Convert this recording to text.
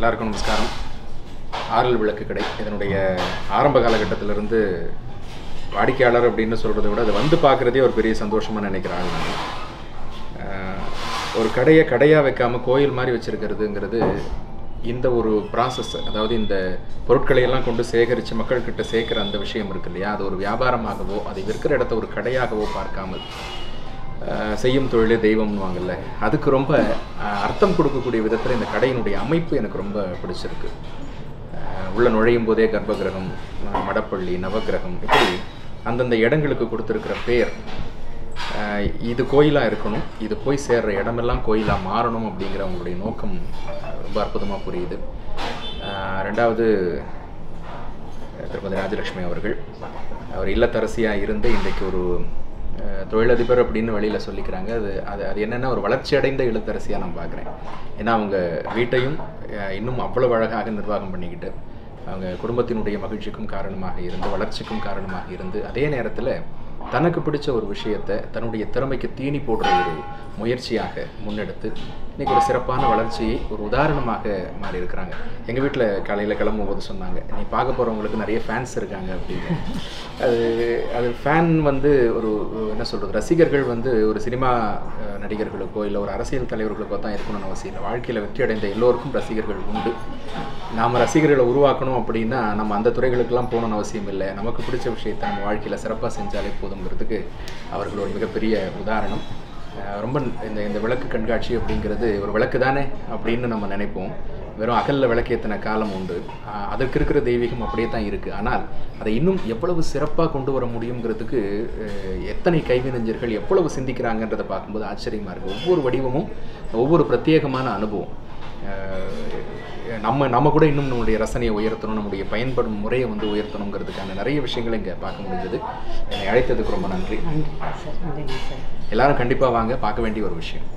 எல்லாருக்கும் நமஸ்காரம் ஆறல் விளக்கு கடை இதனுடைய ஆரம்ப காலகட்டத்திலிருந்து வாடிக்கையாளர் அப்படின்னு சொல்கிறத விட அதை வந்து பார்க்குறதே ஒரு பெரிய சந்தோஷமாக நினைக்கிற ஆள் நான் ஆஹ், ஒரு கடையை கடையாக வைக்காம கோயில் மாதிரி வச்சிருக்கிறதுங்கிறது இந்த ஒரு ப்ராசஸ் அதாவது இந்த பொருட்களை எல்லாம் கொண்டு சேகரித்து மக்கள்கிட்ட சேர்க்குற அந்த விஷயம் இருக்கு இல்லையா அது ஒரு வியாபாரமாகவோ அதை விற்கிற இடத்த ஒரு கடையாகவோ பார்க்காமல் ஆஹ், செய்யும் தொழிலே தெய்வம்னுவாங்கல்ல அதுக்கு ரொம்ப ஆஹ், அர்த்தம் கொடுக்கக்கூடிய விதத்தில் இந்த கடையினுடைய அமைப்பு எனக்கு ரொம்ப பிடிச்சிருக்கு ஆஹ், உள்ள நுழையும் போதே கர்ப்பகிரகம் ஆஹ், மடப்பள்ளி நவக்கிரகம் இப்படி அந்தந்த இடங்களுக்கு கொடுத்துருக்கிற பேர் ஆஹ், இது கோயிலாக இருக்கணும் இது போய் சேர்ற இடமெல்லாம் கோயிலாக மாறணும் அப்படிங்கிற அவங்களுடைய நோக்கம் ஆஹ், ரொம்ப அற்புதமாக புரியுது ஆஹ், ரெண்டாவது திருமதி ராஜலட்சுமி அவர்கள் அவர் இல்லத்தரசியாக இருந்து இன்றைக்கு ஒரு அஹ், தொழிலதிபர் அப்படின்னு வெளியில் சொல்லிக்கிறாங்க அது அது அது என்னென்னா ஒரு வளர்ச்சி அடைந்த இல்லத்தரசியாக நான் பார்க்குறேன் ஏன்னா அவங்க வீட்டையும் அஹ், இன்னும் அவ்வளவு அழகாக நிர்வாகம் பண்ணிக்கிட்டு அவங்க குடும்பத்தினுடைய மகிழ்ச்சிக்கும் காரணமாக இருந்து வளர்ச்சிக்கும் காரணமாக இருந்து அதே நேரத்தில் தனக்கு பிடிச்ச ஒரு விஷயத்தை தன்னுடைய திறமைக்கு தீனி போடுற ஒரு முயற்சியாக முன்னெடுத்து இன்னைக்கு ஒரு சிறப்பான வளர்ச்சியை ஒரு உதாரணமாக மாறி இருக்கிறாங்க எங்கள் வீட்டில் காலையில் கிளம்பும்போது சொன்னாங்க நீ பார்க்க போகிறவங்களுக்கு நிறைய ஃபேன்ஸ் இருக்காங்க அப்படின்னு அது அது ஃபேன் வந்து ஒரு ஒரு என்ன சொல்கிறது ரசிகர்கள் வந்து ஒரு சினிமா அஹ், நடிகர்களுக்கோ இல்லை ஒரு அரசியல் தலைவர்களுக்கோ தான் இருக்கணும்னு அவசியம் இல்லை வாழ்க்கையில் வெற்றி அடைந்த எல்லோருக்கும் ரசிகர்கள் உண்டு நாம் ரசிகர்களை உருவாக்கணும் அப்படின்னா நம்ம அந்த துறைகளுக்கெல்லாம் போகணும்னு அவசியம் இல்லை நமக்கு பிடிச்ச விஷயத்தை நம்ம வாழ்க்கையில் சிறப்பாக செஞ்சாலே போதுங்கிறதுக்கு அவர்கள் ஒரு மிகப்பெரிய உதாரணம் அஹ் ரொம்ப இந்த இந்த விளக்கு கண்காட்சி அப்படிங்கிறது ஒரு விளக்கு தானே அப்படின்னு நம்ம நினைப்போம் வெறும் அகல்ல விளக்கேற்றின காலம் உண்டு அஹ் அதற்கு இருக்கிற தெய்வீகம் அப்படியே தான் இருக்குது ஆனால் அதை இன்னும் எவ்வளவு சிறப்பாக கொண்டு வர முடியுங்கிறதுக்கு அஹ் எத்தனை கைவினைஞர்கள் எவ்வளவு சிந்திக்கிறாங்கன்றதை பார்க்கும்போது ஆச்சரியமாக இருக்குது ஒவ்வொரு வடிவமும் ஒவ்வொரு பிரத்யேகமான அனுபவம் அஹ் நம்ம நம்ம கூட இன்னும் நம்மளுடைய ரசனையை உயர்த்தணும் நம்முடைய பயன்படும் முறையை வந்து உயர்த்தணுங்கிறதுக்கான நிறைய விஷயங்களை இங்கே பார்க்க முடிஞ்சது என்னை அழைத்ததுக்கு ரொம்ப நன்றி நன்றி சார் நன்றி சார் எல்லாரும் கண்டிப்பாக வாங்க பார்க்க வேண்டிய ஒரு விஷயம்